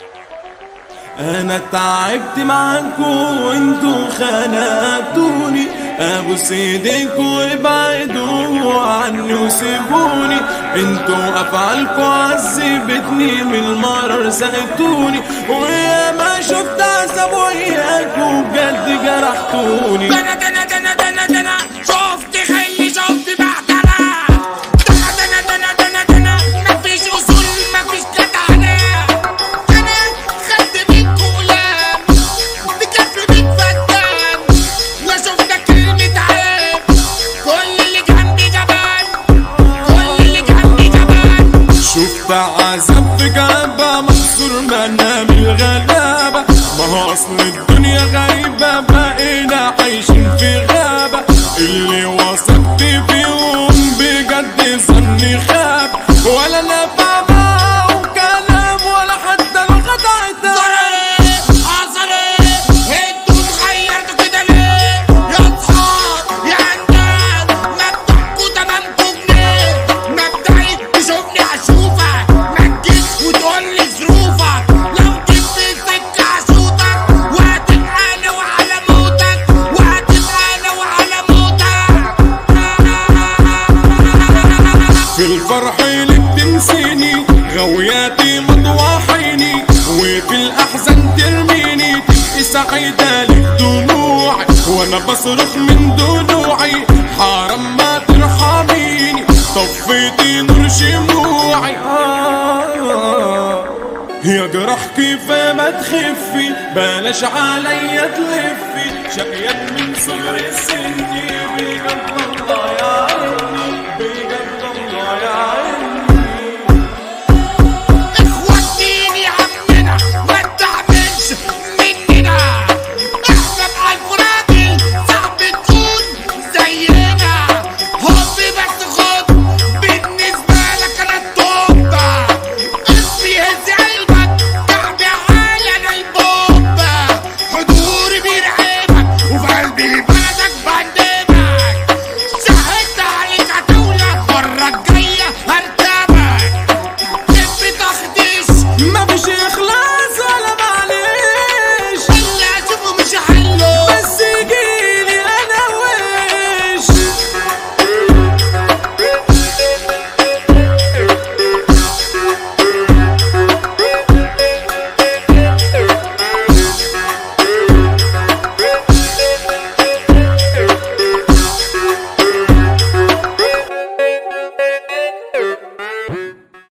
انا تعبت معاكم وانتوا خنقتوني ابوس ايديكم وابعدوا عني وسيبوني انتوا افعالكم عذبتني من المرر سقتوني ويا ما شفت عذاب وياكم بجد جرحتوني دنا دنا دنا دنا دنا شفت خيي شفت بعتنا دنا دنا دنا دنا دنا مفيش اصول مفيش جدعنة انا خدت منكم غلام بكف بيك فتان لا شفتك كلمة عيب كل اللي جنبي جبان كل اللي جنبي جبان شفت عذاب في جنبة محصور منا من الغلابة ما هو أصل الدنيا غريبة بقينا عايشين في غابة اللي وثقت فيهم بجد ظني خاب ولا نفع معاهم كلام ولا حتى الخدع ده انتوا اتغيرتوا كده ليه؟ يا اصحاب يا عنداد مبدأكوا تمامكوا جنيه مبدئي تشوفني هشوفك ما تجيش وتقول لي ظروفك لو جيت في السكة هشوطك وهتبقى انا وعلى موتك وهتبقى انا وعلى موتك في الفرح اللي بتنسيني غوياتي مطوحيني وفي الأحزان ترميني تبقي سعيدة لك دموعي وأنا بصرخ من دموعي حرام ما ترحميني طفيتي نور شموعي آه يا جرح كيف ما تخفي بلاش عليا تلفي شقيت من صغر السن بجد والله يا عيني